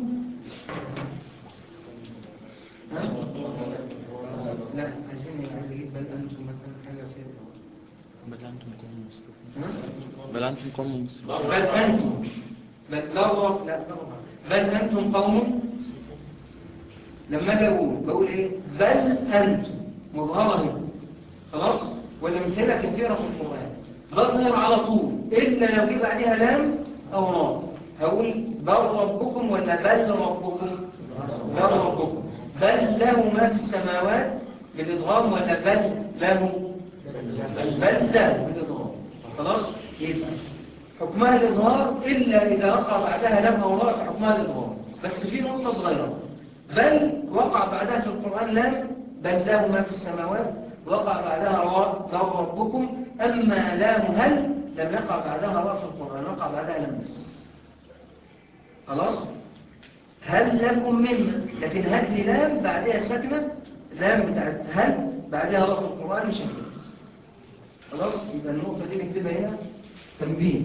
ها؟ لا عايزين عايز أجيب بل أنتم مثلا حاجة فيها بل أنتم قوم مسرفون ها؟ بل أنتم قوم مسرفون بل أنتم بل لا والله، لا بل أنتم قوم لما أجي أقول بقول إيه بل أنتم مظهرة هنا خلاص ولا مثلها كثيرة في القرآن بظهر على طول إلا لو جه بعدها لام أو راء هقول بل ربكم ولا بل ربكم بل ربكم بل له ما في السماوات بالإضغام ولا بل له بل له بالإضغام خلاص يبقى حكمها الإظهار إلا إذا وقع بعدها لم أو راء فحكمها الإظهار بس في نقطة صغيرة بل وقع بعدها في القرآن لام بل له ما في السماوات وقع بعدها راء بل ربكم أما لام هل لم يقع بعدها راء في القرآن وقع بعدها لم بس خلاص هل لكم مما لكن هات لي لام بعدها ساكنة لام بتاعت هل بعدها راء في القرآن مش هتلاقي خلاص يبقى النقطة دي نكتبها هنا تنبيه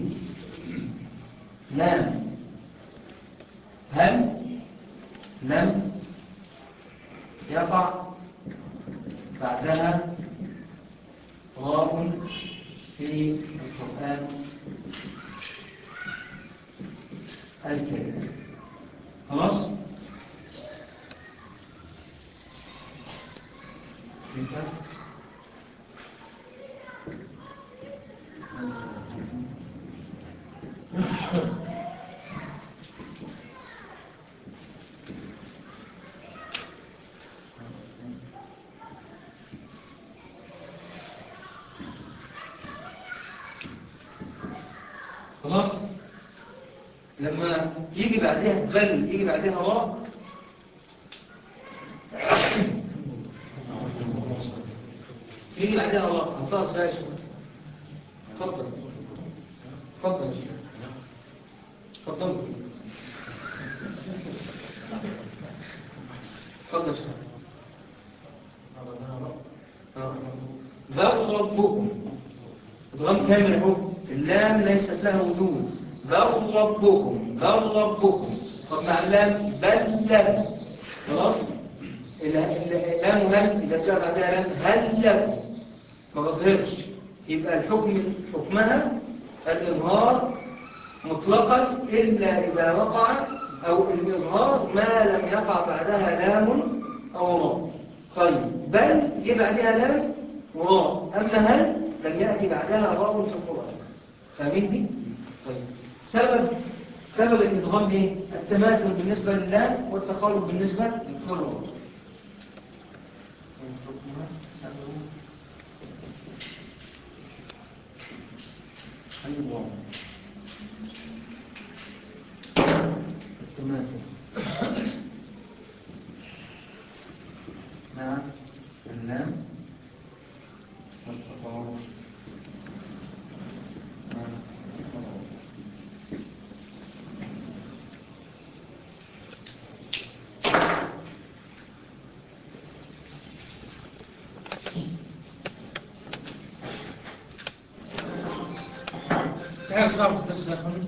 لام هل لم يقع بعدها راء في القرآن الكريم خلاص يبقى خلاص لما يجي بعدها بل يجي بعدها راء يجي بعدها راء هنطلع ازاي يا شباب اتفضل اتفضل يا شباب اتفضل اتفضل يا شباب آه. بل ربكم ادغام كامل اهو اللام ليست لها وجود بل ربكم بل ربكم طب مع اللام بل لكم خلاص ال- ال- اللام هل اذا جاء بعدها لام هل لكم ما بظهرش يبقى الحكم حكمها الإظهار مطلقا إلا إذا وقع أو الإظهار ما لم يقع بعدها لام أو راء طيب بل جه بعدها لام وراء أما هل لم يأتي بعدها راء في القرآن فاهمين دي؟ طيب سبب سبب الإدغام إيه؟ التماثل بالنسبة لله والتقارب بالنسبة للراء الإدغام التماثل مع اللام والتقارب مع الراء في حاجة صعبة في الدرس يا أخواني؟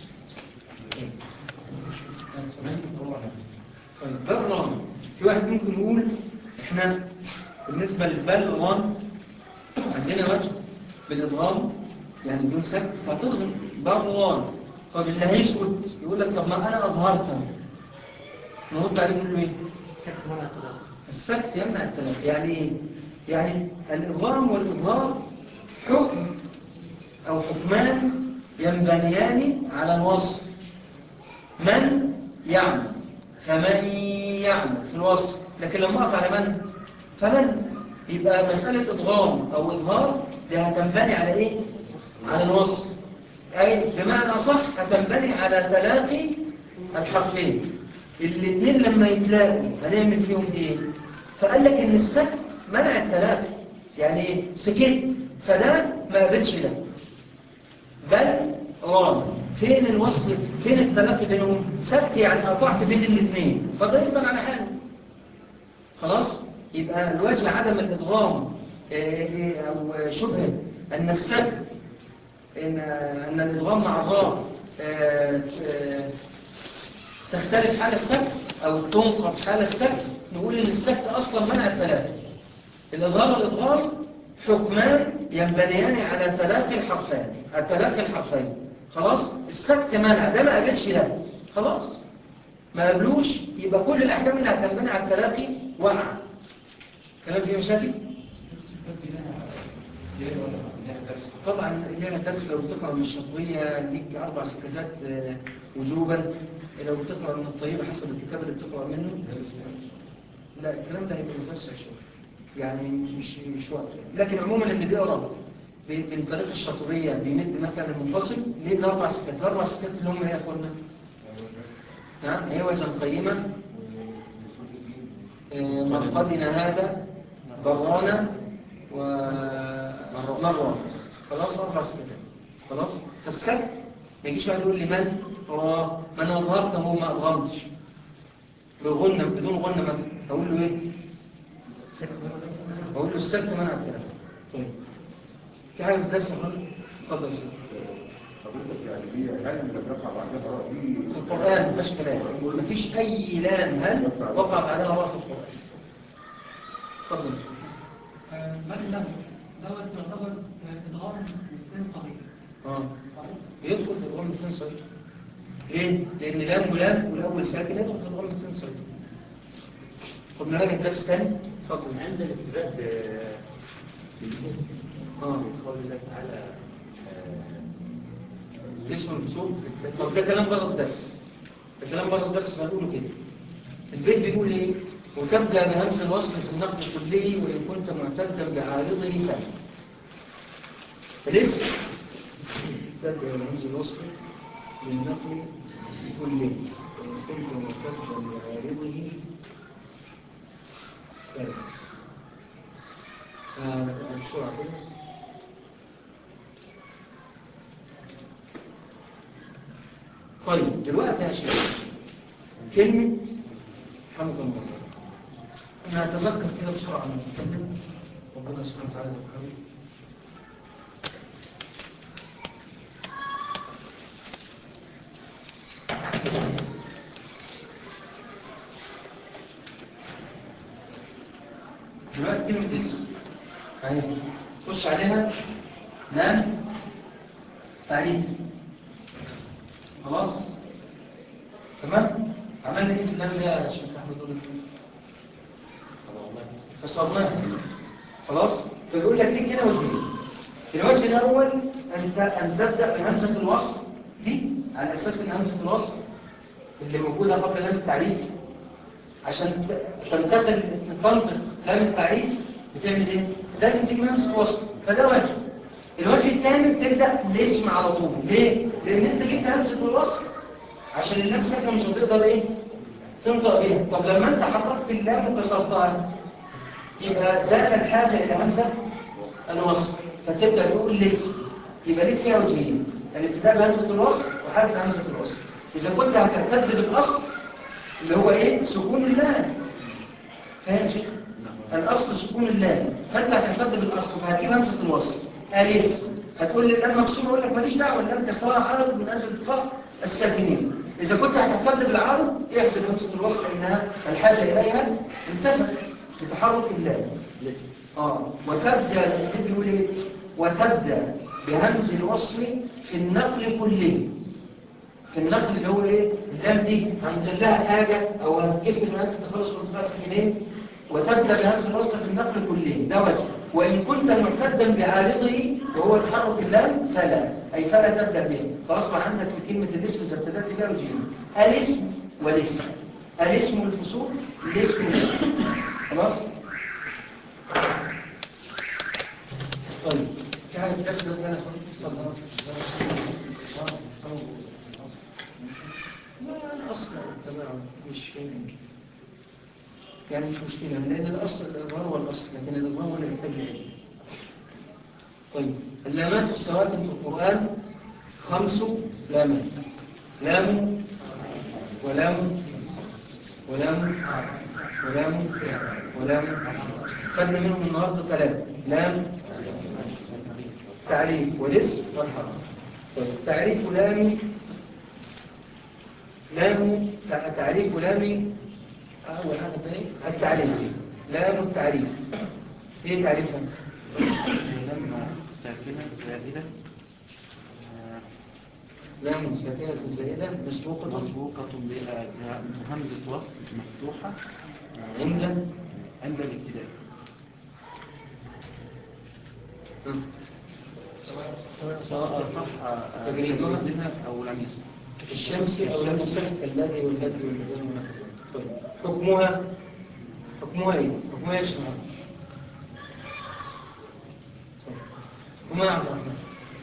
طيب برا في واحد ممكن يقول احنا بالنسبة للبلغان عندنا وجه بالإضغام يعني بدون سكت فتضغم بران طب اللي هيسكت يقول لك طب ما أنا أظهرت نرد عليه نقول له ايه؟ سكت منع الطلاق السكت يمنع التلف يعني ايه؟ يعني الإضغام والإظهار حكم أو حكمان ينبنيان على الوصف من يعمل فمن يعمل في الوصف لكن لما أقف على من فمن يبقى مسألة إضغام أو إظهار دي هتنبني على إيه؟ على الوصف أي بمعنى صح هتنبني على تلاقي الحرفين الاثنين لما يتلاقوا هنعمل فيهم إيه؟ فقال لك إن السكت منع التلاقي يعني إيه؟ سكت فده ما قابلش ده بل رام فين الوصل فين التلاقي بينهم سكت يعني قطعت بين الاثنين فده يفضل على حاله خلاص يبقى الوجه عدم الادغام إيه إيه او شبه ان السكت ان ان الادغام مع الراء آه، آه، تختلف حال السكت او تنقض حال السكت نقول ان السكت اصلا منع التلاقي الإظهار والإضغام حكمان ينبنيان على تلاقي الحرفين التلاقي الحرفين خلاص السكت منع ده ما قابلش ده خلاص ما قابلوش يبقى كل الأحكام اللي هتنبني على التلاقي وقع كلام فيه مشاكل طبعا ليها درس لو بتقرأ من الشطوية ليك أربع سكتات آه، وجوبا لو بتقرأ من الطيبة حسب الكتاب اللي بتقرأ منه لا الكلام ده هيبقى متوسع شوية يعني مش مش وقته لكن عموما اللي بيقرا ب- من طريق الشاطبيه بيمد مثلا منفصل ليه الاربع سكات الاربع سكات اللي هم ايه يا اخوانا نعم هي وجها قيمه آه، مرقدنا هذا برانا ومرات خلاص اربع سكتات خلاص فالسكت ما يجيش واحد يقول لي من اه ما انا اظهرت هو ما اظهرتش بغنى بدون غنى مثلا اقول له ايه اقول له السكت منع التلاوه طيب في حاجه في الدرس يا فندم اتفضل يا سيدي. حضرتك يعني هي هل لما يقع بعدها راء دي في القرآن ما فيهاش كلام ما فيش أي لام هل وقع بعدها راء في القرآن اتفضل مكتب دوت يعتبر ادغام مسلم صغير اه يدخل في ادغام الاثنين صحيح ليه؟ لأن لام ولام والأول ساكن يدخل في ادغام الاثنين صحيح طب نراجع الدرس تاني اتفضل عند الابتداء ب- بالاسم اه من قول الله تعالى آه، اسم الفصول طب ده كلام بره الدرس ده كلام بره الدرس فهنقوله كده البيت بيقول ايه وتبدا بهمز الوصل في النقد كله وان كنت معتدا بعارضه فلا الاسم تبدا بهمز الوصل للنقل كله وان كنت معتدا بعارضه فلا آه بسرعه كده طيب دلوقتي يا شيخ كلمة حمد الله أنا أتذكر كده بسرعة لما أتكلم ربنا سبحانه وتعالى يذكرني دلوقتي كلمة اسم أهي خش عليها لام تعريف خلاص تمام عملنا ايه في اللام ده يا شيخ احمد قول فصلناه خلاص فبيقول لك ليك هنا وجهين الوجه الاول انت ان تبدا بهمزه الوصل دي على اساس ان همزه الوصل اللي موجوده قبل لام التعريف عشان ت- تنتقل تنطق لام التعريف بتعمل ايه لازم تجيب همزه وصل فده وجه الوجه الثاني تبدا الاسم على طول ليه لان انت جبت همزه الوصل عشان اللام ساكنه مش هتقدر ايه تنطق بيها طب لما انت حركت اللام وكسرتها يبقى زال الحاجه الى همزه الوصل فتبدا تقول الاسم يبقى ليك فيها وجهين الابتداء بهمزه الوصل وحذف همزه الوصل اذا كنت هتعتد بالاصل اللي هو ايه سكون اللام فاهم يا شيخ الاصل سكون اللام فانت هتعتد بالاصل فهتجيب همزه الوصل الاسم هتقول لي اللام مكسور اقول لك ماليش دعوه اللام كسرها عارض من اجل اتفاق الساكنين اذا كنت هتعتد بالعارض احسب همزه الوصل انها الحاجه اليها انتفت بتحرك اللام لسه اه وتبدا النبي يقول ايه وتبدا بهمز الوصل في النقل كله في النقل اللي هو ايه اللام دي هنقل لها حاجه او هتكسر من اجل تخلص من اتفاق الساكنين وتبدا بهمز الوصل في النقل كله ده وجه وان كنت معتدا بعارضه وهو تحرك اللام فلا اي فلا تبدا به فاصبح عندك في كلمه الاسم اذا ابتدات بها وجهين الاسم والاسم الاسم الفصول الاسم والاسم خلاص طيب في حاجه في الدرس ده انا اتفضل لا الاصل التباعد مش يعني مش مشكله لان الاصل الاظهار هو الاصل لكن الاظهار هو اللي محتاج علم طيب اللامات السواكن في القران خمس لامات لام ولام ولام ولام ولام خدنا منهم النهارده ثلاثه لام تعريف والاسم والحرف طيب تعريف لام لام تع- تعريف لام أول حاجة تاني التعريف لام التعريف ايه تعريفها؟ لما ساكنة زائدة آه، لام ساكنة زائدة مسبوقة مسبوقة ب- بهمزة وصل مفتوحة آه، عند عند الابتداء سواء صح آه، تجريدها؟ تجريدها أو لم يصح الشمس أو لم يصح كالذي والهدي والمدان والنحو طيب حكمها حكمها ايه؟ حكمها ايش معنا؟ طيب. حكمها يا عبد الرحمن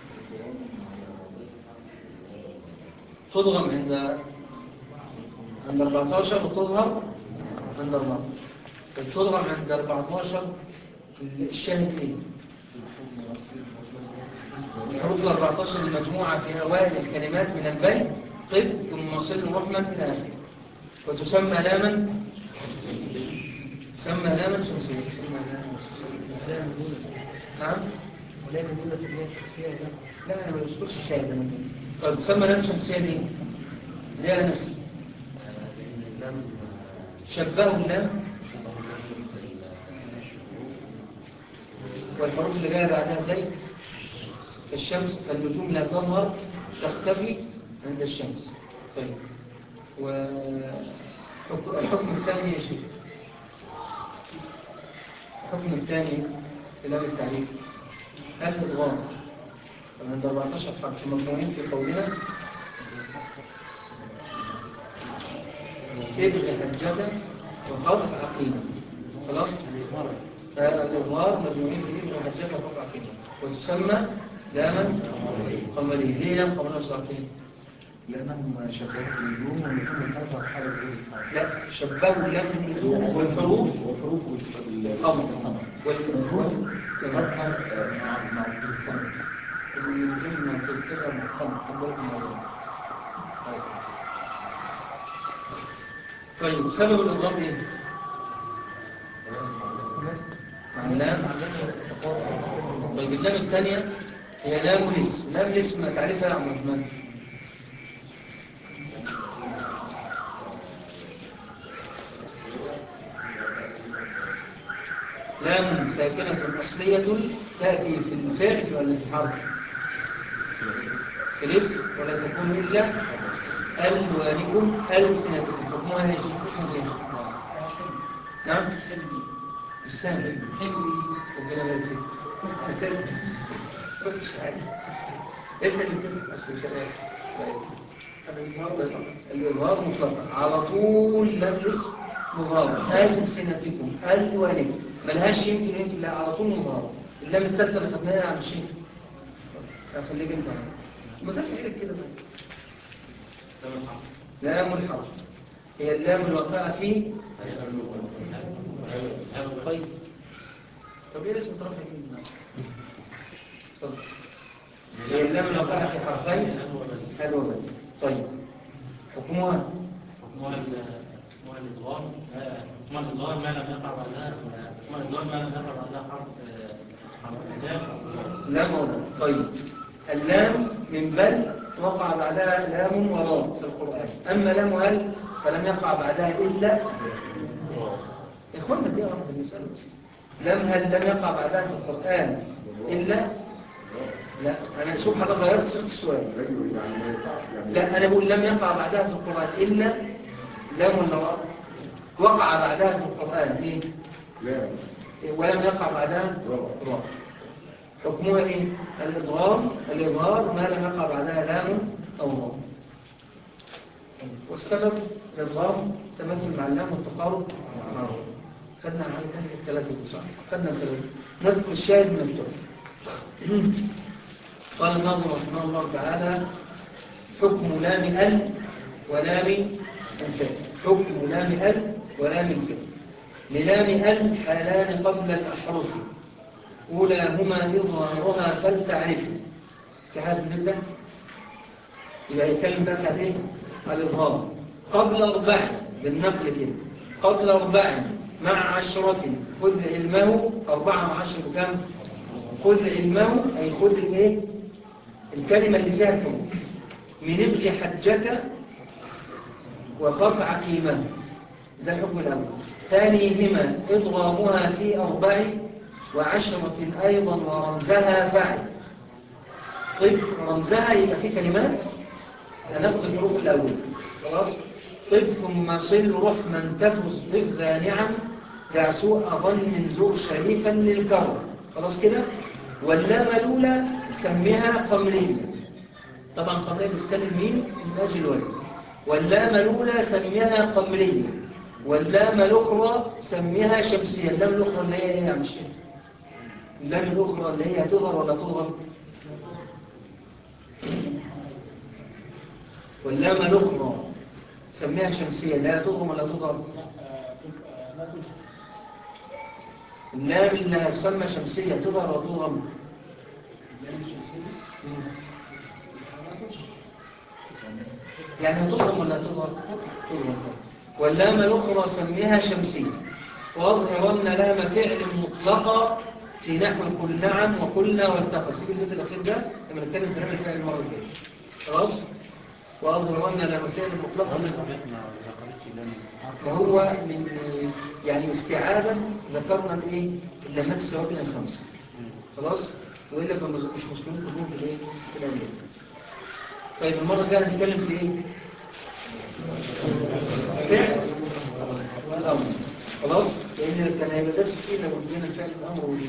تضغم عند عند 14 وتظهر عند 14 طيب تضغم عند 14 الشاهد ايه؟ الحروف ال 14 المجموعة في أوائل الكلمات من البيت طب ثم صل رحما إلى آخره وتسمى لاما تسمى لاما شمسية تسمى لاما شمسية. نعم ولا من دون سمية شخصية ولا لا أنا ما بذكرش الشاهد أنا طيب تسمى لاما شمسية ليه؟ ليه يا أنس؟ لأن اللام شبهوا اللام شبه اللام بالنسبة والحروف اللي جايه بعدها زي الشمس فالنجوم لا تظهر تختفي عند الشمس طيب والحكم الثاني يا شيخ الحكم الثاني في لام التعريف هل الإضغام عند 14 حرف مجموعين في قولنا ابغ حجة وخف عقيمة خلاص فالإظهار مجموعين في ابن حجة وخف عقيمة وتسمى لاما قمرية ليه لام قمرية وصعقين؟ لأنهم شبهوا النجوم والنجوم تظهر حالة غير الحال لا شبهوا اللام بالنجوم والحروف والحروف قمر والنجوم تمام تظهر آه، مع مع القمر النجوم ما تظهر مع القمر خد بالك من الموضوع طيب سبب الإضراب إيه؟ مع اللام طيب اللام الثانية هي لام الاسم لام الاسم تعرفها يا عبد الرحمن لام ساكنة أصلية تأتي في الفعل ولا في الحرف في الاسم ولا تكون إلا ألوانكم ألسنتكم حكمها يا شيخ اسمه إيه؟ نعم السامي ربنا يبارك فيك مش عارف انت اللي تبقى اصل مش عارف الإظهار مطلقا على طول لا الاسم مظهر ألسنتكم ألوانكم ملهاش يمكن يمكن لا على طول مظهر اللام الثالثة اللي خدناها يا عم الشيخ خليك انت ما ترفع ايدك كده لام الحرف هي اللام الواقعة في طيب طب ايه اسم ترفع ايدك اتفضل هي اللام الواقعة في حرفين حلو بقى. طيب حكمها حكمها ال- حكمها الإضغام آه، حكمها الإظهار ما لم يقع بعدها حكمها الإظهار ما لم يقع بعدها حرف آه، حرف اللام أو لام وراء طيب اللام من بل وقع بعدها لام وراء في القرآن أما لام هل فلم يقع بعدها إلا يا إخوانا دي واحدة نسأل لام هل لم يقع بعدها في القرآن إلا لا أنا شوف حضرتك غيرت صيغة السؤال ايوه يعني ما ينفعش يعني لا أنا بقول لم يقع بعدها في القرآن إلا لام ولا راء وقع بعدها في القرآن إيه لا ولم يقع بعدها راء حكمها ايه الادغام الاظهار ما لم يقع بعدها لام او راء والسبب الادغام تمثل مع اللام والتقارب مع الراء خدنا عن تاني الثلاثه دول صح خدنا الثلاثه نذكر الشاهد من التوفيق قال الناظم رحمه الله تعالى حكم لام ال ولام الفعل حكم لام ال ولام الفعل للام ال حالان قبل الأحرف أولاهما إظهارها فلتعرفوا في حالة النبدة يبقى يتكلم بقى عن إيه؟ على الإظهار قبل أربع بالنقل كده قبل أربع مع عشرة خذ علمه أربعة مع عشرة كم؟ خذ علمه أي خذ الإيه؟ الكلمة اللي فيها الحروف من ابغي حجك وخف عقيمه ده الحكم الأول ثانيهما إضغامها في أربع وعشرة أيضا ورمزها فاعل طيب رمزها يبقى في كلمات هناخد الحروف الأول خلاص طيب ثم صل رحما تفز ضف ذا نعم دع سوء ظن زور شريفا للكرم خلاص كده واللام الأولى سميها قمرية طبعا قمرية بسكان الميم من أجل الوزن واللام الأولى سميها قمرية واللام الأخرى سميها شمسية اللام الأخرى اللي هي إيه يا عم الشيخ اللام الأخرى اللي هي هتظهر ولا تظهر واللام الأخرى سميها شمسية لا تظهر ولا تظهر اللام اللي هتسمى شمسية تظهر وتضم اللام الشمسية مم. لا تشهر يعني هتضم ولا تظهر؟ تظهر واللام الأخرى سميها شمسية وأظهرن لام فعل مطلقة في نحو قل نعم وقلنا والتقى سيب البيت الأخير ده لما نتكلم في لام الفعل المرة الجاية خلاص؟ وأظهرن لام فعل مطلقة قبل من قريتنا ما ذكرتش لام وهو من يعني استيعابا ذكرنا الايه اللامات السواكن الخمسه خلاص والا فمش مسلمين كلهم في الايه في الاولاد طيب المره الجايه هنتكلم في ايه فعل والامر خلاص لان كان هيبقى درس كتير لو ادينا فعل الامر وال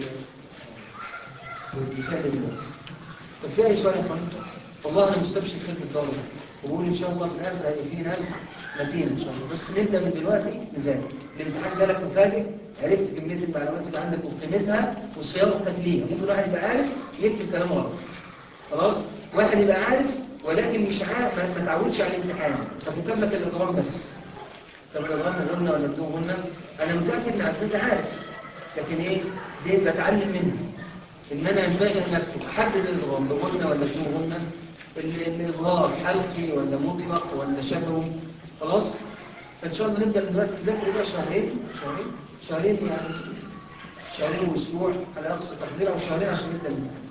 والفعل دلوقتي طب في اي سؤال يا اخوان والله انا مستبشر خير بالدوره وبقول ان شاء الله في الاخر هيبقى في ناس متينه ان شاء الله بس نبدا من دلوقتي نذاكر الامتحان جالك مفاجئ عرفت كميه المعلومات اللي عندك وقيمتها وصياغتك ليها ممكن واحد يبقى عارف يكتب كلام غلط خلاص واحد يبقى عارف ولكن مش عارف ما ما تعودش على الامتحان فكتب لك الاضرام بس طب الاضرام غنى ولا بدون غنى انا متاكد ان عزيز عارف لكن ايه دي بتعلم منه ان انا ينبغي ان اكتب احدد الاضرام بغنى ولا بدون غنى ال- الاظهار حلقي ولا مطلق ولا شفوي خلاص فان شاء الله نبدا من دلوقتي نذاكر بقى شهرين شهرين شهرين يعني شهرين واسبوع على اقصى تقدير او شهرين عشان نبدا الامتحان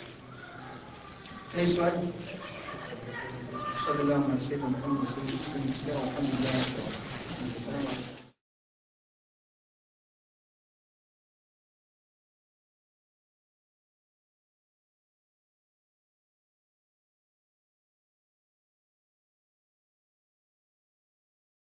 اي سؤال صلى الله عليه وسلم محمد وسلم والحمد لله رب العالمين السلام عليكم